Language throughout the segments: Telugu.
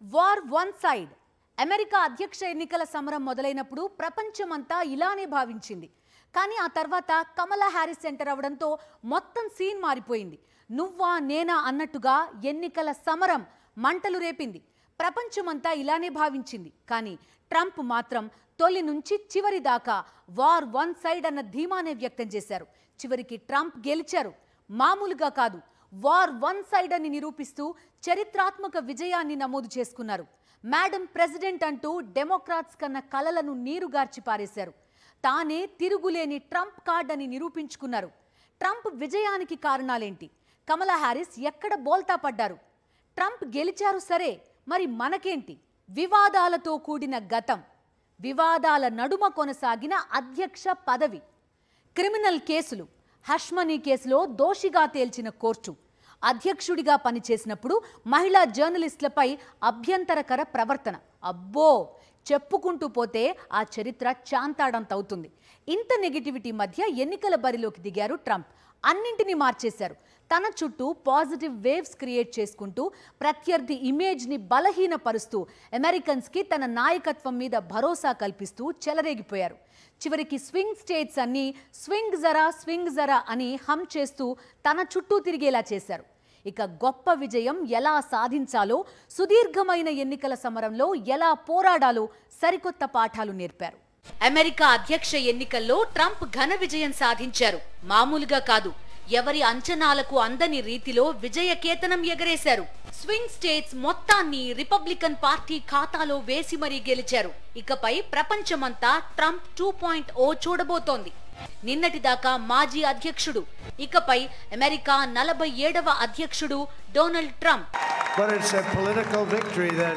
వార్ వన్ సైడ్ అమెరికా అధ్యక్ష ఎన్నికల సమరం మొదలైనప్పుడు ప్రపంచమంతా ఇలానే భావించింది కానీ ఆ తర్వాత కమలా హ్యారిస్ ఎంటర్ అవడంతో మొత్తం సీన్ మారిపోయింది నువ్వా నేనా అన్నట్టుగా ఎన్నికల సమరం మంటలు రేపింది ప్రపంచమంతా ఇలానే భావించింది కానీ ట్రంప్ మాత్రం తొలి నుంచి చివరి దాకా వార్ వన్ సైడ్ అన్న ధీమానే వ్యక్తం చేశారు చివరికి ట్రంప్ గెలిచారు మామూలుగా కాదు వార్ వన్ సైడ్ అని నిరూపిస్తూ చరిత్రాత్మక విజయాన్ని నమోదు చేసుకున్నారు మేడం ప్రెసిడెంట్ అంటూ డెమోక్రాట్స్ కన్న కలలను నీరుగార్చి పారేశారు తానే తిరుగులేని ట్రంప్ కార్డ్ అని నిరూపించుకున్నారు ట్రంప్ విజయానికి కారణాలేంటి కమలా హ్యారిస్ ఎక్కడ బోల్తా పడ్డారు ట్రంప్ గెలిచారు సరే మరి మనకేంటి వివాదాలతో కూడిన గతం వివాదాల నడుమ కొనసాగిన అధ్యక్ష పదవి క్రిమినల్ కేసులు హష్మనీ కేసులో దోషిగా తేల్చిన కోర్టు అధ్యక్షుడిగా పనిచేసినప్పుడు మహిళా జర్నలిస్టులపై అభ్యంతరకర ప్రవర్తన అబ్బో చెప్పుకుంటూ పోతే ఆ చరిత్ర చాంతాడంతవుతుంది ఇంత నెగిటివిటీ మధ్య ఎన్నికల బరిలోకి దిగారు ట్రంప్ అన్నింటినీ మార్చేశారు తన చుట్టూ పాజిటివ్ వేవ్స్ క్రియేట్ చేసుకుంటూ ప్రత్యర్థి ఇమేజ్ని బలహీనపరుస్తూ అమెరికన్స్కి తన నాయకత్వం మీద భరోసా కల్పిస్తూ చెలరేగిపోయారు చివరికి స్వింగ్ స్టేట్స్ అన్ని స్వింగ్ జరా స్వింగ్ జరా అని హమ్ చేస్తూ తన చుట్టూ తిరిగేలా చేశారు ఇక గొప్ప విజయం ఎలా సాధించాలో సుదీర్ఘమైన ఎన్నికల సమరంలో ఎలా పోరాడాలో సరికొత్త పాఠాలు నేర్పారు అమెరికా అధ్యక్ష ఎన్నికల్లో ట్రంప్ ఘన విజయం సాధించారు మామూలుగా కాదు ఎవరి అంచనాలకు అందని రీతిలో విజయకేతనం ఎగరేశారు స్వింగ్ స్టేట్స్ మొత్తాన్ని రిపబ్లికన్ పార్టీ ఖాతాలో వేసి మరీ గెలిచారు ఇకపై ప్రపంచమంతా ట్రంప్ టూ పాయింట్ ఓ చూడబోతోంది నిన్నటిదాకా మాజీ అధ్యక్షుడు ఇకపై అమెరికా నలభై ఏడవ అధ్యక్షుడు Donald Trump But it's a political victory that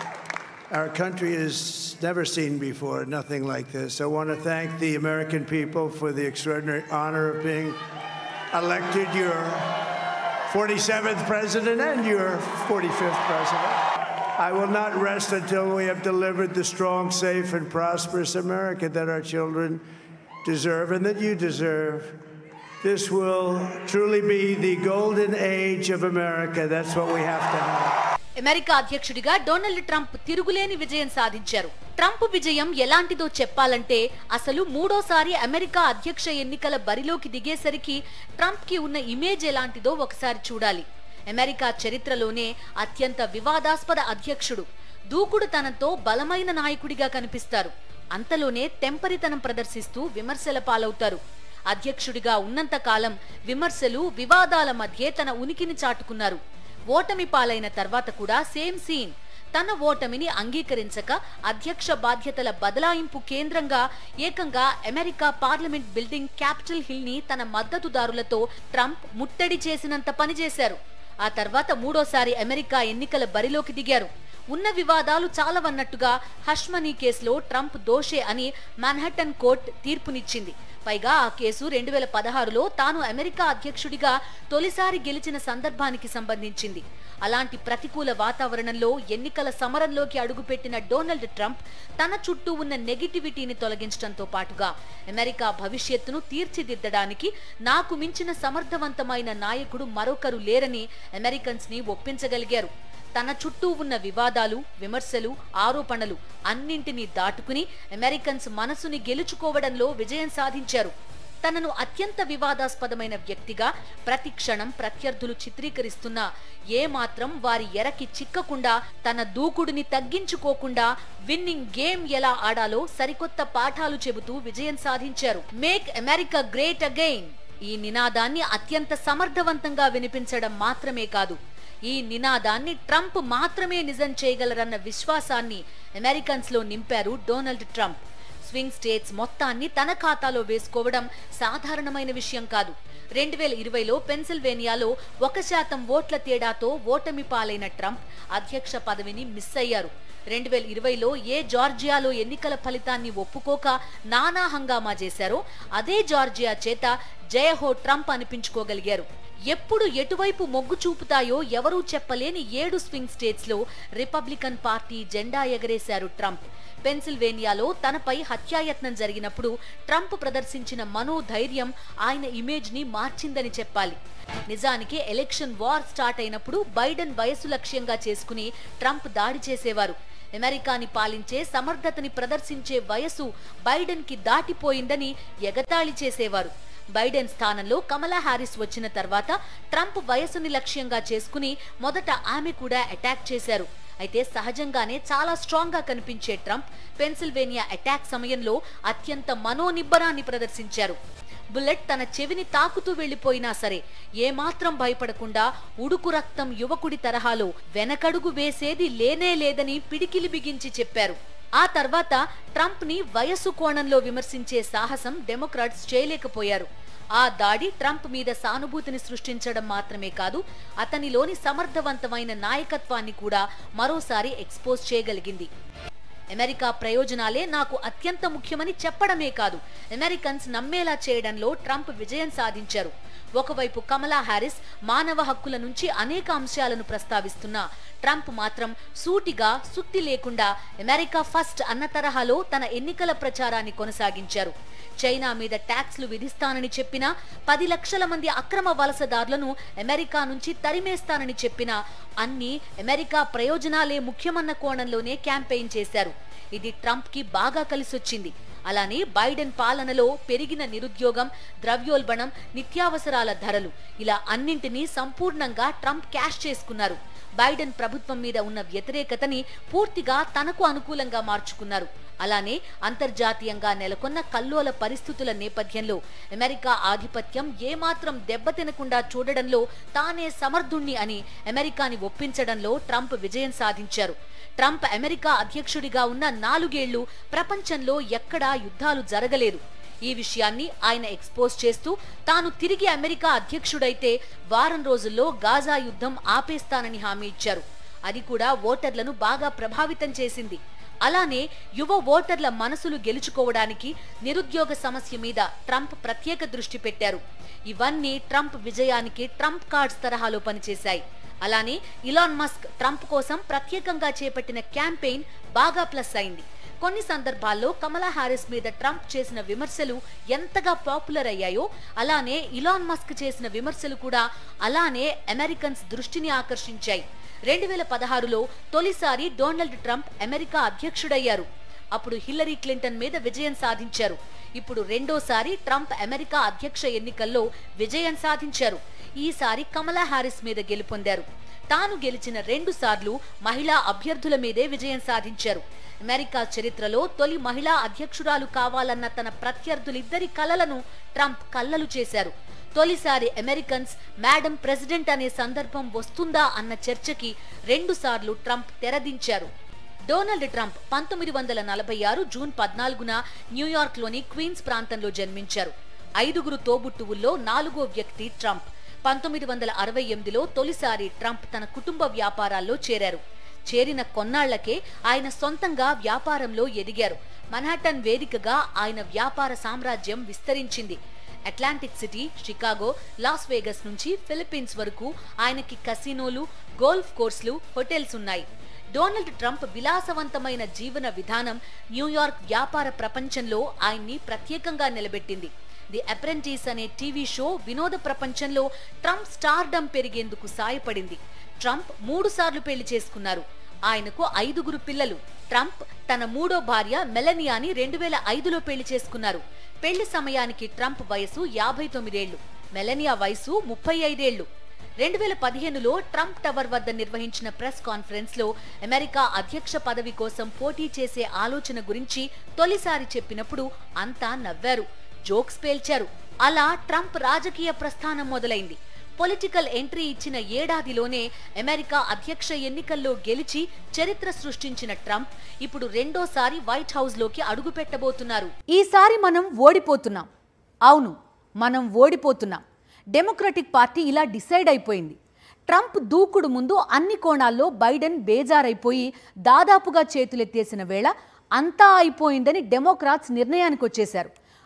our country has never seen before, nothing like this. I want to thank the American people for the extraordinary honor of being elected your 47th president and your 45th president. I will not rest until we have delivered the strong, safe, and prosperous America that our children deserve and that you deserve. This will truly be the golden age of America. That's what we have to have. America అధ్యక్షుడిగా డొనాల్డ్ ట్రంప్ తిరుగులేని విజయం సాధించారు ట్రంప్ విజయం ఎలాంటిదో చెప్పాలంటే అసలు మూడోసారి అమెరికా అధ్యక్ష ఎన్నికల బరిలోకి దిగేసరికి ట్రంప్ కి ఉన్న ఇమేజ్ ఎలాంటిదో ఒకసారి చూడాలి అమెరికా చరిత్రలోనే అత్యంత వివాదాస్పద అధ్యక్షుడు దూకుడుతనంతో బలమైన నాయకుడిగా కనిపిస్తారు అంతలోనే తెంపరితనం ప్రదర్శిస్తూ విమర్శల పాలవుతారు అధ్యక్షుడిగా ఉన్నంత కాలం విమర్శలు వివాదాల మధ్యే తన ఉనికిని చాటుకున్నారు ఓటమి పాలైన తర్వాత కూడా సేమ్ సీన్ తన ఓటమిని అంగీకరించక అధ్యక్ష బాధ్యతల బదలాయింపు కేంద్రంగా ఏకంగా America parliament building Capitol Hill ని తన మద్దతుదారులతో ట్రంప్ ముట్టడి చేసినంత పనిచేశారు ఆ తర్వాత మూడోసారి అమెరికా ఎన్నికల బరిలోకి దిగారు ఉన్న వివాదాలు చాలవన్నట్టుగా హష్మనీ కేసులో ట్రంప్ దోషే అని మాన్హట్టన్ కోర్ట్ తీర్పునిచ్చింది పైగా ఆ కేసు రెండు వేల పదహారులో తాను అమెరికా అధ్యక్షుడిగా తొలిసారి గెలిచిన సందర్భానికి సంబంధించింది అలాంటి ప్రతికూల వాతావరణంలో ఎన్నికల సమరంలోకి అడుగుపెట్టిన డొనాల్డ్ ట్రంప్ తన చుట్టూ ఉన్న నెగిటివిటీని తొలగించడంతో పాటుగా అమెరికా భవిష్యత్తును తీర్చిదిద్దడానికి నాకు మించిన సమర్థవంతమైన నాయకుడు మరొకరు లేరని అమెరికన్స్ ని ఒప్పించగలిగారు తన చుట్టూ ఉన్న వివాదాలు విమర్శలు ఆరోపణలు అన్నింటినీ దాటుకుని అమెరికన్స్ మనసుని గెలుచుకోవడంలో విజయం సాధించారు తనను అత్యంత వివాదాస్పదమైన వ్యక్తిగా ప్రతి క్షణం ప్రత్యర్థులు చిత్రీకరిస్తున్నా ఏమాత్రం వారి ఎరకి చిక్కకుండా తన దూకుడిని తగ్గించుకోకుండా విన్నింగ్ గేమ్ ఎలా ఆడాలో సరికొత్త పాఠాలు చెబుతూ విజయం సాధించారు మేక్ అమెరికా గ్రేట్ అగైన్ ఈ నినాదాన్ని అత్యంత సమర్థవంతంగా వినిపించడం మాత్రమే కాదు ఈ నినాదాన్ని ట్రంప్ మాత్రమే నిజం చేయగలరన్న విశ్వాసాన్ని అమెరికన్స్ లో నింపారు డొనాల్డ్ ట్రంప్ స్వింగ్ స్టేట్స్ మొత్తాన్ని తన ఖాతాలో వేసుకోవడం సాధారణమైన విషయం కాదు రెండు వేల ఇరవైలో పెన్సిల్వేనియాలో ఒక శాతం ఓట్ల తేడాతో ఓటమి పాలైన ట్రంప్ అధ్యక్ష పదవిని మిస్ అయ్యారు రెండు వేల ఇరవైలో ఏ జార్జియాలో ఎన్నికల ఫలితాన్ని ఒప్పుకోక నానా హంగామా చేశారో అదే జార్జియా చేత జయహో ట్రంప్ అనిపించుకోగలిగారు ఎప్పుడు ఎటువైపు మొగ్గు చూపుతాయో ఎవరూ చెప్పలేని ఏడు స్వింగ్ స్టేట్స్ లో రిపబ్లికన్ పార్టీ జెండా ఎగరేశారు ట్రంప్ పెన్సిల్వేనియాలో తనపై హత్యాయత్నం జరిగినప్పుడు ట్రంప్ ప్రదర్శించిన మనోధైర్యం ఆయన ఇమేజ్ ని మార్చిందని చెప్పాలి నిజానికి ఎలక్షన్ వార్ స్టార్ట్ అయినప్పుడు బైడెన్ వయసు లక్ష్యంగా చేసుకుని ట్రంప్ దాడి చేసేవారు అమెరికాని పాలించే సమర్థతని ప్రదర్శించే వయసు బైడెన్ కి దాటిపోయిందని ఎగతాళి చేసేవారు బైడెన్ స్థానంలో కమలా హ్యారిస్ వచ్చిన తర్వాత ట్రంప్ వయసుని లక్ష్యంగా చేసుకుని మొదట ఆమె కూడా అటాక్ చేశారు అయితే సహజంగానే చాలా స్ట్రాంగ్ గా కనిపించే ట్రంప్ పెన్సిల్వేనియా అటాక్ సమయంలో అత్యంత మనోనిబ్బరాన్ని ప్రదర్శించారు బుల్లెట్ తన చెవిని తాకుతూ వెళ్లిపోయినా సరే ఏమాత్రం భయపడకుండా ఉడుకు రక్తం యువకుడి తరహాలో వెనకడుగు వేసేది లేనే లేదని పిడికిలి బిగించి చెప్పారు ఆ తర్వాత ట్రంప్ ని వయస్సు కోణంలో విమర్శించే సాహసం డెమోక్రాట్స్ చేయలేకపోయారు ఆ దాడి ట్రంప్ మీద సానుభూతిని సృష్టించడం మాత్రమే కాదు అతనిలోని సమర్థవంతమైన నాయకత్వాన్ని కూడా మరోసారి ఎక్స్పోజ్ చేయగలిగింది అమెరికా ప్రయోజనాలే నాకు అత్యంత ముఖ్యమని చెప్పడమే కాదు అమెరికన్స్ నమ్మేలా చేయడంలో ట్రంప్ విజయం సాధించారు ఒకవైపు కమలా హ్యారిస్ మానవ హక్కుల నుంచి అనేక అంశాలను ప్రస్తావిస్తున్న ట్రంప్ మాత్రం సూటిగా సుత్తి లేకుండా అమెరికా ఫస్ట్ అన్న తరహాలో తన ఎన్నికల ప్రచారాన్ని కొనసాగించారు చైనా మీద ట్యాక్స్లు విధిస్తానని చెప్పినా పది లక్షల మంది అక్రమ వలసదారులను అమెరికా నుంచి తరిమేస్తానని చెప్పినా అన్ని అమెరికా ప్రయోజనాలే ముఖ్యమన్న కోణంలోనే క్యాంపెయిన్ చేశారు ఇది ట్రంప్ కి బాగా కలిసొచ్చింది అలానే బైడెన్ పాలనలో పెరిగిన నిరుద్యోగం ద్రవ్యోల్బణం నిత్యావసరాల ధరలు ఇలా అన్నింటినీ సంపూర్ణంగా ట్రంప్ క్యాష్ చేసుకున్నారు బైడెన్ ప్రభుత్వం మీద ఉన్న వ్యతిరేకతని పూర్తిగా తనకు అనుకూలంగా మార్చుకున్నారు అలానే అంతర్జాతీయంగా నెలకొన్న కల్లోల పరిస్థితుల నేపథ్యంలో అమెరికా ఆధిపత్యం ఏమాత్రం దెబ్బతినకుండా చూడడంలో తానే సమర్థుణ్ణి అని అమెరికాని ఒప్పించడంలో ట్రంప్ విజయం సాధించారు ట్రంప్ అమెరికా అధ్యక్షుడిగా ఉన్న నాలుగేళ్లు ప్రపంచంలో ఎక్కడా యుద్ధాలు జరగలేదు ఈ విషయాన్ని ఆయన ఎక్స్పోజ్ చేస్తూ తాను తిరిగి అమెరికా అధ్యక్షుడైతే వారం రోజుల్లో గాజా యుద్ధం ఆపేస్తానని హామీ ఇచ్చారు అది కూడా ఓటర్లను బాగా ప్రభావితం చేసింది అలానే యువ ఓటర్ల మనసులు గెలుచుకోవడానికి నిరుద్యోగ సమస్య మీద ట్రంప్ ప్రత్యేక దృష్టి పెట్టారు ఇవన్నీ ట్రంప్ విజయానికి ట్రంప్ కార్డ్స్ తరహాలో పనిచేశాయి అలానే ఇలాన్ మస్క్ ట్రంప్ కోసం ప్రత్యేకంగా చేపట్టిన క్యాంపెయిన్ బాగా ప్లస్ అయింది కొన్ని సందర్భాల్లో కమలా హారిస్ మీద ట్రంప్ చేసిన విమర్శలు ఎంతగా పాపులర్ అయ్యాయో అలానే ఇలాన్ మస్క్ చేసిన విమర్శలు కూడా అలానే అమెరికన్స్ దృష్టిని ఆకర్షించాయి రెండు వేల పదహారులో తొలిసారి డొనాల్డ్ ట్రంప్ అమెరికా అధ్యక్షుడయ్యారు అప్పుడు హిల్లరీ క్లింటన్ మీద విజయం సాధించారు ఇప్పుడు రెండోసారి ట్రంప్ అమెరికా అధ్యక్ష ఎన్నికల్లో విజయం సాధించారు ఈసారి కమలా హారిస్ మీద గెలుపొందారు తాను గెలిచిన రెండు సార్లు మహిళా అభ్యర్థుల మీదే విజయం సాధించారు అమెరికా చరిత్రలో తొలి మహిళా అధ్యక్షురాలు కావాలన్న తన ప్రత్యర్థులిద్దరి కలలను ట్రంప్ కల్లలు చేశారు తొలిసారి అమెరికన్స్ మేడం ప్రెసిడెంట్ అనే సందర్భం వస్తుందా అన్న చర్చకి రెండుసార్లు ట్రంప్ తెరదించారు డొనాల్డ్ ట్రంప్ పంతొమ్మిది వందల నలభై ఆరు జూన్ పద్నాలుగున న్యూయార్క్లోని క్వీన్స్ ప్రాంతంలో జన్మించారు ఐదుగురు తోబుట్టువుల్లో నాలుగో వ్యక్తి ట్రంప్ పంతొమ్మిది వందల అరవై ఎనిమిదిలో తొలిసారి ట్రంప్ తన కుటుంబ వ్యాపారాల్లో చేరారు చేరిన కొన్నాళ్లకే ఆయన సొంతంగా వ్యాపారంలో ఎదిగారు మన్హాటన్ వేదికగా ఆయన వ్యాపార సామ్రాజ్యం విస్తరించింది Atlantic city Chicago Las Vegas నుంచి ఫిలిప్పీన్స్ వరకు ఆయనకి కసినోలు గోల్ఫ్ కోర్సులు హోటల్స్ ఉన్నాయి డొనాల్డ్ ట్రంప్ విలాసవంతమైన జీవన విధానం న్యూయార్క్ వ్యాపార ప్రపంచంలో ఆయన్ని ప్రత్యేకంగా నిలబెట్టింది ది అప్రెంటిస్ అనే టీవీ షో వినోద ప్రపంచంలో ట్రంప్ స్టార్డమ్ పెరిగేందుకు సాయపడింది ట్రంప్ మూడు సార్లు పెళ్లి చేసుకున్నారు ఆయనకు ఐదుగురు పిల్లలు ట్రంప్ తన మూడో భార్య మెలనియాని రెండు వేల ఐదులో పెళ్లి చేసుకున్నారు పెళ్లి సమయానికి ట్రంప్ వయసు యాభై తొమ్మిదేళ్లు మెలనియా వయసు ముప్పై ఐదేళ్లు రెండు వేల పదిహేనులో ట్రంప్ టవర్ వద్ద నిర్వహించిన ప్రెస్ కాన్ఫరెన్స్ లో అమెరికా అధ్యక్ష పదవి కోసం పోటీ చేసే ఆలోచన గురించి తొలిసారి చెప్పినప్పుడు అంతా నవ్వారు జోక్స్ పేల్చారు అలా ట్రంప్ రాజకీయ ప్రస్థానం మొదలైంది పొలిటికల్ ఎంట్రీ ఇచ్చిన ఏడాదిలోనే అమెరికా అధ్యక్ష ఎన్నికల్లో గెలిచి చరిత్ర సృష్టించిన ట్రంప్ ఇప్పుడు రెండోసారి వైట్ హౌస్ లోకి అడుగు పెట్టబోతున్నారు ఈసారి మనం ఓడిపోతున్నాం అవును మనం ఓడిపోతున్నాం డెమోక్రటిక్ పార్టీ ఇలా డిసైడ్ అయిపోయింది ట్రంప్ దూకుడు ముందు అన్ని కోణాల్లో బైడెన్ బేజారైపోయి దాదాపుగా చేతులెత్తేసిన వేళ అంతా అయిపోయిందని డెమోక్రాట్స్ నిర్ణయానికి వచ్చేశారు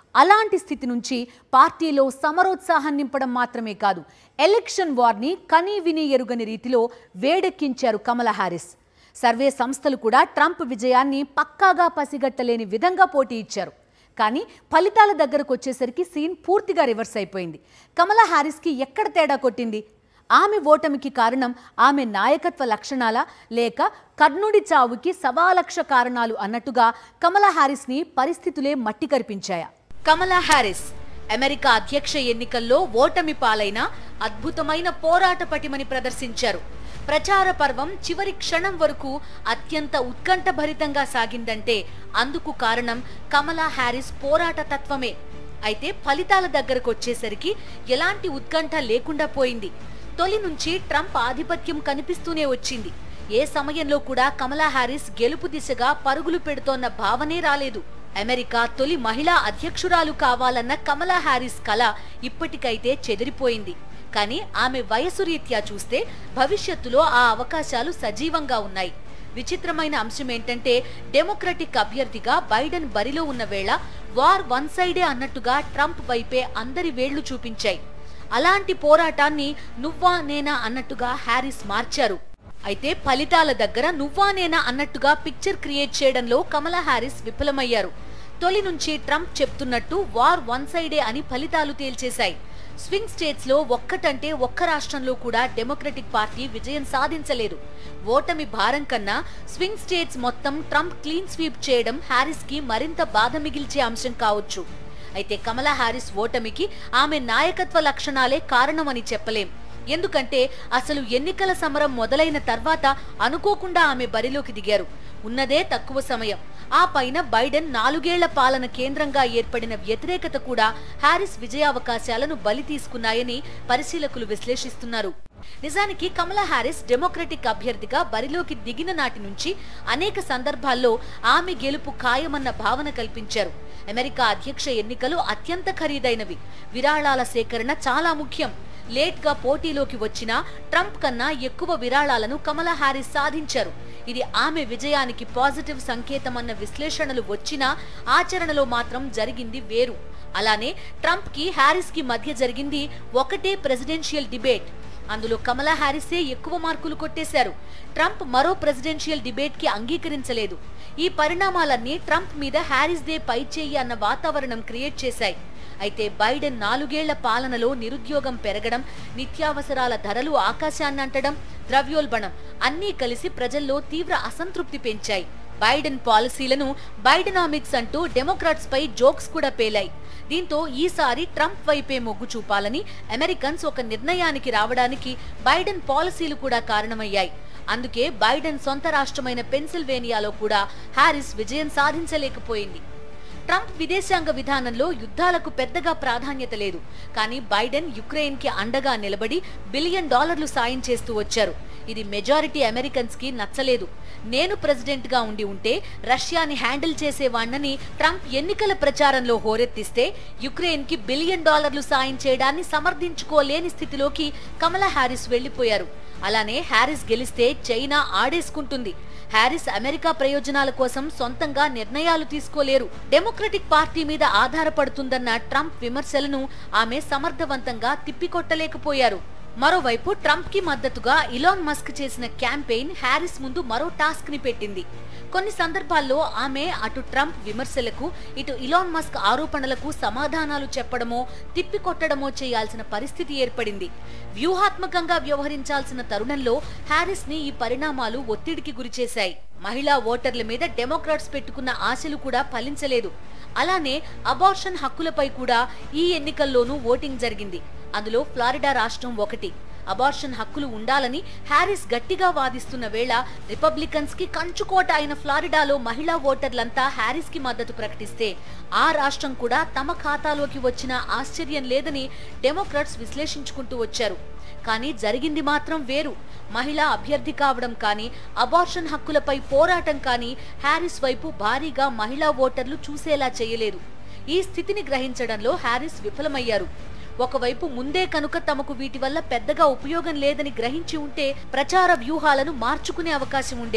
అలాంటి స్థితి నుంచి పార్టీలో సమరోత్సాహం నింపడం మాత్రమే కాదు ఎలక్షన్ వార్ని కనీ విని ఎరుగని రీతిలో వేడెక్కించారు కమలా హ్యారిస్ సర్వే సంస్థలు కూడా ట్రంప్ విజయాన్ని పక్కాగా పసిగట్టలేని విధంగా పోటీ ఇచ్చారు కానీ ఫలితాల దగ్గరకు వచ్చేసరికి సీన్ పూర్తిగా రివర్స్ అయిపోయింది కమలా హ్యారిస్కి ఎక్కడ తేడా కొట్టింది ఆమె ఓటమికి కారణం ఆమె నాయకత్వ లక్షణాల లేక కర్ణుడి చావుకి సవాలక్ష కారణాలు అన్నట్టుగా కమలా హ్యారిస్ని పరిస్థితులే మట్టి కరిపించాయా కమలా హ్యారిస్ అమెరికా అధ్యక్ష ఎన్నికల్లో ఓటమి పాలైన అద్భుతమైన పోరాట పటిమని ప్రదర్శించారు ప్రచార పర్వం చివరి క్షణం వరకు అత్యంత ఉత్కంఠభరితంగా సాగిందంటే అందుకు కారణం కమలా హ్యారిస్ పోరాట తత్వమే అయితే ఫలితాల దగ్గరకు వచ్చేసరికి ఎలాంటి ఉత్కంఠ లేకుండా పోయింది తొలి నుంచి ట్రంప్ ఆధిపత్యం కనిపిస్తూనే వచ్చింది ఏ సమయంలో కూడా కమలా హ్యారిస్ గెలుపు దిశగా పరుగులు పెడుతోన్న భావనే రాలేదు అమెరికా తొలి మహిళా అధ్యక్షురాలు కావాలన్న కమలా హ్యారిస్ కల ఇప్పటికైతే చెదిరిపోయింది కానీ ఆమె వయసు రీత్యా చూస్తే భవిష్యత్తులో ఆ అవకాశాలు సజీవంగా ఉన్నాయి విచిత్రమైన అంశం ఏంటంటే డెమోక్రటిక్ అభ్యర్థిగా బైడెన్ బరిలో ఉన్న వేళ వార్ వన్ సైడే అన్నట్టుగా ట్రంప్ వైపే అందరి వేళ్లు చూపించాయి అలాంటి పోరాటాన్ని నువ్వా నేనా అన్నట్టుగా హ్యారిస్ మార్చారు అయితే ఫలితాల దగ్గర నువ్వా నేనా అన్నట్టుగా పిక్చర్ క్రియేట్ చేయడంలో కమలా హ్యారిస్ విఫలమయ్యారు తొలి నుంచి ట్రంప్ చెప్తున్నట్టు వార్ వన్ సైడే అని ఫలితాలు తేల్చేశాయి స్వింగ్ స్టేట్స్ లో ఒక్కటంటే ఒక్క రాష్ట్రంలో కూడా డెమోక్రటిక్ పార్టీ విజయం సాధించలేదు ఓటమి భారం కన్నా స్వింగ్ స్టేట్స్ మొత్తం ట్రంప్ క్లీన్ స్వీప్ చేయడం హ్యారిస్ కి మరింత బాధ మిగిల్చే అంశం కావచ్చు అయితే కమలా హ్యారిస్ ఓటమికి ఆమె నాయకత్వ లక్షణాలే కారణమని చెప్పలేం ఎందుకంటే అసలు ఎన్నికల సమరం మొదలైన తర్వాత అనుకోకుండా ఆమె బరిలోకి దిగారు ఉన్నదే తక్కువ సమయం ఆ పైన బైడెన్ నాలుగేళ్ల పాలన కేంద్రంగా ఏర్పడిన వ్యతిరేకత కూడా హ్యారిస్ విజయావకాశాలను బలి తీసుకున్నాయని పరిశీలకులు విశ్లేషిస్తున్నారు నిజానికి కమలా హ్యారిస్ డెమోక్రటిక్ అభ్యర్థిగా బరిలోకి దిగిన నాటి నుంచి అనేక సందర్భాల్లో ఆమె గెలుపు ఖాయమన్న భావన కల్పించారు అమెరికా అధ్యక్ష ఎన్నికలు అత్యంత ఖరీదైనవి విరాళాల సేకరణ చాలా ముఖ్యం లేట్ గా పోటీలోకి వచ్చిన ట్రంప్ కన్నా ఎక్కువ విరాళాలను కమలా హ్యారిస్ సాధించారు ఇది ఆమె విజయానికి పాజిటివ్ సంకేతమన్న విశ్లేషణలు వచ్చినా ఆచరణలో మాత్రం జరిగింది వేరు అలానే ట్రంప్ కి హ్యారిస్ కి మధ్య జరిగింది ఒకటే ప్రెసిడెన్షియల్ డిబేట్ అందులో కమలా హ్యారిసే ఎక్కువ మార్కులు కొట్టేశారు ట్రంప్ మరో ప్రెసిడెన్షియల్ డిబేట్ కి అంగీకరించలేదు ఈ పరిణామాలన్నీ ట్రంప్ మీద హ్యారిస్ దే పైచేయి అన్న వాతావరణం క్రియేట్ చేశాయి అయితే బైడెన్ నాలుగేళ్ల పాలనలో నిరుద్యోగం పెరగడం నిత్యావసరాల ధరలు ఆకాశాన్నంటడం ద్రవ్యోల్బణం అన్నీ కలిసి ప్రజల్లో తీవ్ర అసంతృప్తి పెంచాయి బైడెన్ పాలసీలను బైడెనామిక్స్ అంటూ డెమోక్రాట్స్ పై జోక్స్ కూడా పేలాయి దీంతో ఈసారి ట్రంప్ వైపే మొగ్గు చూపాలని అమెరికన్స్ ఒక నిర్ణయానికి రావడానికి బైడెన్ పాలసీలు కూడా కారణమయ్యాయి అందుకే బైడెన్ సొంత రాష్ట్రమైన పెన్సిల్వేనియాలో కూడా హ్యారిస్ విజయం సాధించలేకపోయింది ట్రంప్ విదేశాంగ విధానంలో యుద్ధాలకు పెద్దగా ప్రాధాన్యత లేదు కానీ బైడెన్ యుక్రెయిన్ కి అండగా నిలబడి బిలియన్ డాలర్లు సాయం చేస్తూ వచ్చారు ఇది మెజారిటీ అమెరికన్స్ కి నచ్చలేదు నేను ప్రెసిడెంట్ గా ఉండి ఉంటే రష్యాని హ్యాండిల్ చేసేవాణ్ణని ట్రంప్ ఎన్నికల ప్రచారంలో హోరెత్తిస్తే యుక్రెయిన్ కి బిలియన్ డాలర్లు సాయం చేయడాన్ని సమర్థించుకోలేని స్థితిలోకి కమలా హ్యారిస్ వెళ్లిపోయారు అలానే హ్యారిస్ గెలిస్తే చైనా ఆడేసుకుంటుంది హ్యారిస్ అమెరికా ప్రయోజనాల కోసం సొంతంగా నిర్ణయాలు తీసుకోలేరు డెమోక్రటిక్ పార్టీ మీద ఆధారపడుతుందన్న ట్రంప్ విమర్శలను ఆమె సమర్థవంతంగా తిప్పికొట్టలేకపోయారు మరోవైపు ట్రంప్ కి మద్దతుగా ఇలాన్ మస్క్ చేసిన క్యాంపెయిన్ హ్యారిస్ ముందు మరో టాస్క్ ని పెట్టింది కొన్ని సందర్భాల్లో ఆమె అటు ట్రంప్ విమర్శలకు ఇటు ఇలాన్ మస్క్ ఆరోపణలకు సమాధానాలు చెప్పడమో తిప్పికొట్టడమో చేయాల్సిన పరిస్థితి ఏర్పడింది వ్యూహాత్మకంగా వ్యవహరించాల్సిన తరుణంలో హ్యారిస్ ని ఈ పరిణామాలు ఒత్తిడికి గురిచేశాయి మహిళా ఓటర్ల మీద డెమోక్రాట్స్ పెట్టుకున్న ఆశలు కూడా ఫలించలేదు అలానే అబార్షన్ హక్కులపై కూడా ఈ ఎన్నికల్లోనూ ఓటింగ్ జరిగింది అందులో ఫ్లారిడా రాష్ట్రం ఒకటి అబార్షన్ హక్కులు ఉండాలని హ్యారిస్ గట్టిగా వాదిస్తున్న వేళ రిపబ్లికన్స్ కి కంచుకోట అయిన ఫ్లారిడాలో మహిళా ఓటర్లంతా హ్యారిస్ కి మద్దతు ప్రకటిస్తే ఆ రాష్ట్రం కూడా తమ ఖాతాలోకి వచ్చిన ఆశ్చర్యం లేదని డెమోక్రాట్స్ విశ్లేషించుకుంటూ వచ్చారు కానీ జరిగింది మాత్రం వేరు మహిళా అభ్యర్థి కావడం కానీ అబార్షన్ హక్కులపై పోరాటం కానీ హ్యారిస్ వైపు భారీగా మహిళా ఓటర్లు చూసేలా చేయలేదు ఈ స్థితిని గ్రహించడంలో హ్యారిస్ విఫలమయ్యారు ఒకవైపు ముందే కనుక తమకు వీటి వల్ల పెద్దగా ఉపయోగం లేదని గ్రహించి ఉంటే ప్రచార వ్యూహాలను మార్చుకునే అవకాశం ఉండేది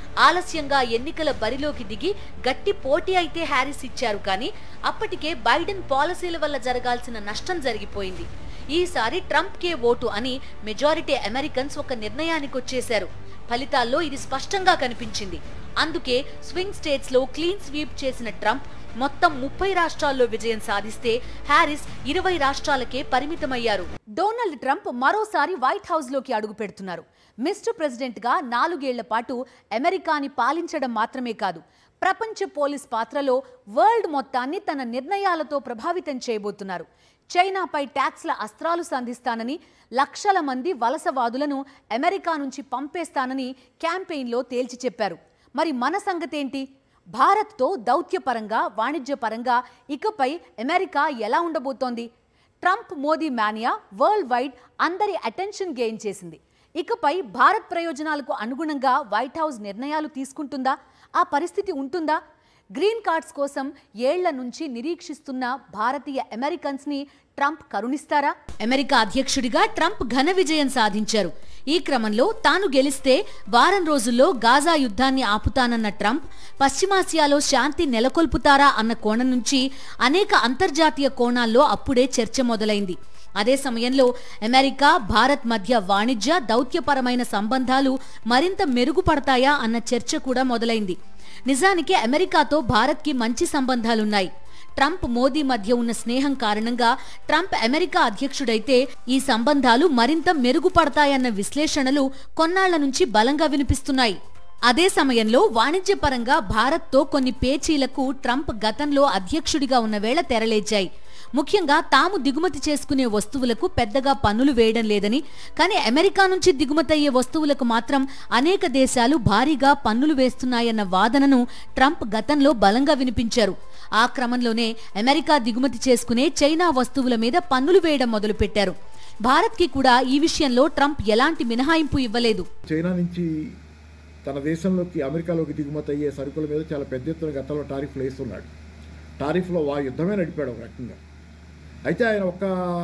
ఆలస్యంగా ఎన్నికల బరిలోకి దిగి గట్టి పోటీ అయితే హ్యారిస్ ఇచ్చారు కానీ అప్పటికే బైడెన్ పాలసీల వల్ల జరగాల్సిన నష్టం జరిగిపోయింది ఈసారి ట్రంప్ కే ఓటు అని మెజారిటీ అమెరికన్స్ ఒక నిర్ణయానికి వచ్చేశారు ఫలితాల్లో ఇది స్పష్టంగా కనిపించింది అందుకే స్వింగ్ స్టేట్స్ లో క్లీన్ స్వీప్ చేసిన ట్రంప్ మొత్తం ముప్పై రాష్ట్రాల్లో విజయం సాధిస్తే హ్యారిస్ ఇరవై రాష్ట్రాలకే పరిమితమయ్యారు డొనాల్డ్ ట్రంప్ మరోసారి వైట్ హౌస్ లోకి అడుగు పెడుతున్నారు మిస్టర్ ప్రెసిడెంట్ గా నాలుగేళ్ల పాటు అమెరికాని పాలించడం మాత్రమే కాదు ప్రపంచ పోలీస్ పాత్రలో వరల్డ్ మొత్తాన్ని తన నిర్ణయాలతో ప్రభావితం చేయబోతున్నారు చైనాపై ట్యాక్స్ల అస్త్రాలు సంధిస్తానని లక్షల మంది వలసవాదులను అమెరికా నుంచి పంపేస్తానని క్యాంపెయిన్లో తేల్చి చెప్పారు మరి మన సంగతేంటి భారత్తో దౌత్యపరంగా వాణిజ్యపరంగా ఇకపై అమెరికా ఎలా ఉండబోతోంది Trump Modi mania world wide అందరి అటెన్షన్ గెయిన్ చేసింది ఇకపై భారత్ ప్రయోజనాలకు అనుగుణంగా వైట్ హౌస్ నిర్ణయాలు తీసుకుంటుందా ఆ పరిస్థితి ఉంటుందా గ్రీన్ కార్డ్స్ కోసం ఏళ్ల నుంచి నిరీక్షిస్తున్న భారతీయ అమెరికన్స్ ని ట్రంప్ కరుణిస్తారా అమెరికా అధ్యక్షుడిగా ట్రంప్ ఘన విజయం సాధించారు ఈ క్రమంలో తాను గెలిస్తే వారం రోజుల్లో గాజా యుద్ధాన్ని ఆపుతానన్న ట్రంప్ పశ్చిమాసియాలో శాంతి నెలకొల్పుతారా అన్న కోణం నుంచి అనేక అంతర్జాతీయ కోణాల్లో అప్పుడే చర్చ మొదలైంది అదే సమయంలో అమెరికా భారత్ మధ్య వాణిజ్య దౌత్యపరమైన సంబంధాలు మరింత మెరుగుపడతాయా అన్న చర్చ కూడా మొదలైంది నిజానికి అమెరికాతో భారత్కి మంచి సంబంధాలున్నాయి ట్రంప్ మోదీ మధ్య ఉన్న స్నేహం కారణంగా ట్రంప్ అమెరికా అధ్యక్షుడైతే ఈ సంబంధాలు మరింత మెరుగుపడతాయన్న విశ్లేషణలు కొన్నాళ్ల నుంచి బలంగా వినిపిస్తున్నాయి అదే సమయంలో వాణిజ్యపరంగా భారత్తో కొన్ని పేచీలకు ట్రంప్ గతంలో అధ్యక్షుడిగా ఉన్న వేళ తెరలేచాయి ముఖ్యంగా తాము దిగుమతి చేసుకునే వస్తువులకు పెద్దగా పన్నులు వేయడం లేదని కానీ అమెరికా నుంచి దిగుమతయ్యే వస్తువులకు మాత్రం అనేక దేశాలు భారీగా పన్నులు వేస్తున్నాయన్న వాదనను ట్రంప్ గతంలో బలంగా వినిపించారు ఆ క్రమంలోనే అమెరికా దిగుమతి చేసుకునే చైనా వస్తువుల మీద పన్నులు వేయడం మొదలుపెట్టారు భారత్కి కూడా ఈ విషయంలో ట్రంప్ ఎలాంటి మినహాయింపు ఇవ్వలేదు చైనా నుంచి తన దేశంలోకి అమెరికాలోకి దిగుమతి అయ్యే సరుకుల మీద చాలా పెద్ద ఎత్తున గతంలో టారిఫ్లు వేస్తున్నాడు టారిఫ్లో వా యుద్ధమే నడిపాడు ఒక రకంగా అయితే ఆయన ఒక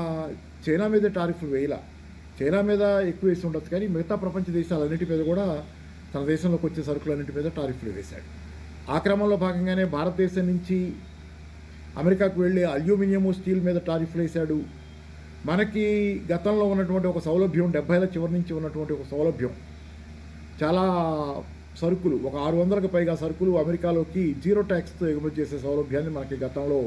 చైనా మీద టారిఫ్లు వేయలా చైనా మీద ఎక్కువ వేసి ఉండొచ్చు కానీ మిగతా ప్రపంచ దేశాలన్నిటి మీద కూడా తన దేశంలోకి వచ్చే సరుకులన్నిటి మీద టారిఫ్లు వేశాడు ఆ క్రమంలో భాగంగానే భారతదేశం నుంచి అమెరికాకు వెళ్ళి అల్యూమినియము స్టీల్ మీద టారిఫ్లు వేశాడు మనకి గతంలో ఉన్నటువంటి ఒక సౌలభ్యం డెబ్బైల చివరి నుంచి ఉన్నటువంటి ఒక సౌలభ్యం చాలా సరుకులు ఒక ఆరు వందలకు పైగా సరుకులు అమెరికాలోకి జీరో ట్యాక్స్తో ఎగుమతి చేసే సౌలభ్యాన్ని మనకి గతంలో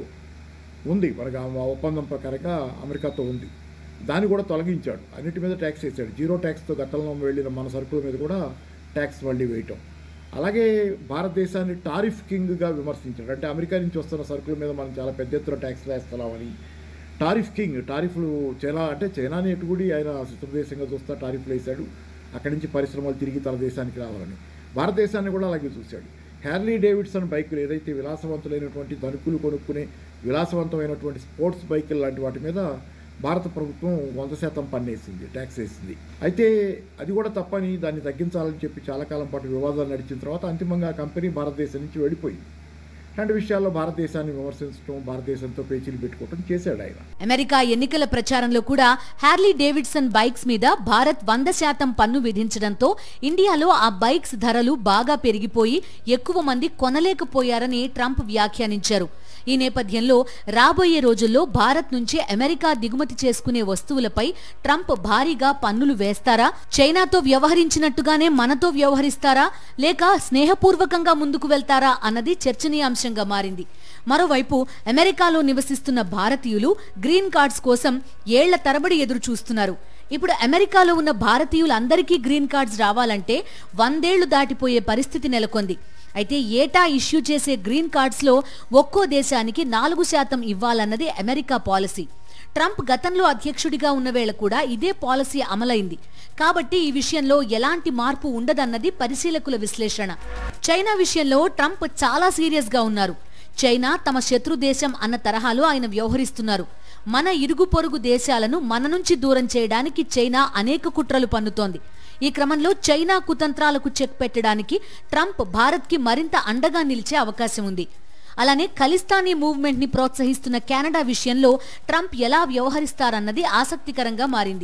ఉంది మనకి ఆ ఒప్పందం ప్రకారంగా అమెరికాతో ఉంది దాన్ని కూడా తొలగించాడు అన్నిటి మీద ట్యాక్స్ వేసాడు జీరో ట్యాక్స్తో గతంలో వెళ్ళిన మన సరుకుల మీద కూడా ట్యాక్స్ మళ్ళీ వేయటం అలాగే భారతదేశాన్ని టారిఫ్ కింగ్గా విమర్శించాడు అంటే అమెరికా నుంచి వస్తున్న సరుకుల మీద మనం చాలా పెద్ద ఎత్తున ట్యాక్స్ వేస్తున్నామని టారిఫ్ కింగ్ టారిఫ్లు చైనా అంటే చైనాని ఎటుకుడి ఆయన శత్రుదేశంగా చూస్తా టారిఫ్లు వేశాడు అక్కడి నుంచి పరిశ్రమలు తిరిగి తన దేశానికి రావాలని భారతదేశాన్ని కూడా అలాగే చూశాడు హ్యార్లీ డేవిడ్సన్ బైకులు ఏదైతే విలాసవంతులైనటువంటి ధనుకులు కొనుక్కునే విలాసవంతమైనటువంటి స్పోర్ట్స్ బైకులు లాంటి వాటి మీద భారత ప్రభుత్వం వంద శాతం పన్నేసింది ట్యాక్స్ వేసింది అయితే అది కూడా తప్పని దాన్ని తగ్గించాలని చెప్పి చాలా కాలం పాటు వివాదాలు నడిచిన తర్వాత అంతిమంగా ఆ కంపెనీ భారతదేశం నుంచి వెళ్ళిపోయింది ఇలాంటి విషయాల్లో భారతదేశాన్ని విమర్శించడం భారతదేశంతో పేచీలు పెట్టుకోవడం చేశాడు ఆయన అమెరికా ఎన్నికల ప్రచారంలో కూడా హ్యార్లీ డేవిడ్సన్ బైక్స్ మీద భారత్ వంద శాతం పన్ను విధించడంతో ఇండియాలో ఆ బైక్స్ ధరలు బాగా పెరిగిపోయి ఎక్కువ మంది కొనలేకపోయారని ట్రంప్ వ్యాఖ్యానించారు ఈ నేపథ్యంలో రాబోయే రోజుల్లో భారత్ నుంచి అమెరికా దిగుమతి చేసుకునే వస్తువులపై ట్రంప్ భారీగా పన్నులు వేస్తారా చైనాతో వ్యవహరించినట్టుగానే మనతో వ్యవహరిస్తారా లేక స్నేహపూర్వకంగా ముందుకు వెళ్తారా అన్నది చర్చనీయాంశంగా మారింది మరోవైపు అమెరికాలో నివసిస్తున్న భారతీయులు గ్రీన్ కార్డ్స్ కోసం ఏళ్ల తరబడి ఎదురు చూస్తున్నారు ఇప్పుడు అమెరికాలో ఉన్న భారతీయులందరికీ గ్రీన్ కార్డ్స్ రావాలంటే వందేళ్లు దాటిపోయే పరిస్థితి నెలకొంది అయితే ఏటా ఇష్యూ చేసే గ్రీన్ కార్డ్స్లో ఒక్కో దేశానికి నాలుగు శాతం ఇవ్వాలన్నది అమెరికా పాలసీ ట్రంప్ గతంలో అధ్యక్షుడిగా ఉన్న వేళ కూడా ఇదే పాలసీ అమలైంది కాబట్టి ఈ విషయంలో ఎలాంటి మార్పు ఉండదన్నది పరిశీలకుల విశ్లేషణ చైనా విషయంలో ట్రంప్ చాలా సీరియస్ గా ఉన్నారు చైనా తమ శత్రు దేశం అన్న తరహాలో ఆయన వ్యవహరిస్తున్నారు మన ఇరుగు పొరుగు దేశాలను మన నుంచి దూరం చేయడానికి చైనా అనేక కుట్రలు పన్నుతోంది ఈ క్రమంలో చైనా కుతంత్రాలకు చెక్ పెట్టడానికి ట్రంప్ భారత్కి మరింత అండగా నిలిచే అవకాశం ఉంది అలానే ఖలిస్తానీ మూవ్మెంట్ ని ప్రోత్సహిస్తున్న కెనడా విషయంలో ట్రంప్ ఎలా వ్యవహరిస్తారన్నది ఆసక్తికరంగా మారింది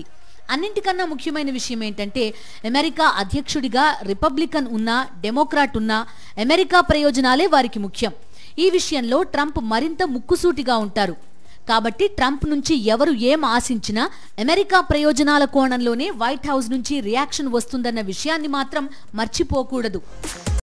అన్నింటికన్నా ముఖ్యమైన విషయం ఏంటంటే అమెరికా అధ్యక్షుడిగా రిపబ్లికన్ ఉన్నా డెమోక్రాట్ ఉన్నా అమెరికా ప్రయోజనాలే వారికి ముఖ్యం ఈ విషయంలో ట్రంప్ మరింత ముక్కుసూటిగా ఉంటారు కాబట్టి ట్రంప్ నుంచి ఎవరు ఏం ఆశించినా అమెరికా ప్రయోజనాల కోణంలోనే వైట్ హౌస్ నుంచి రియాక్షన్ వస్తుందన్న విషయాన్ని మాత్రం మర్చిపోకూడదు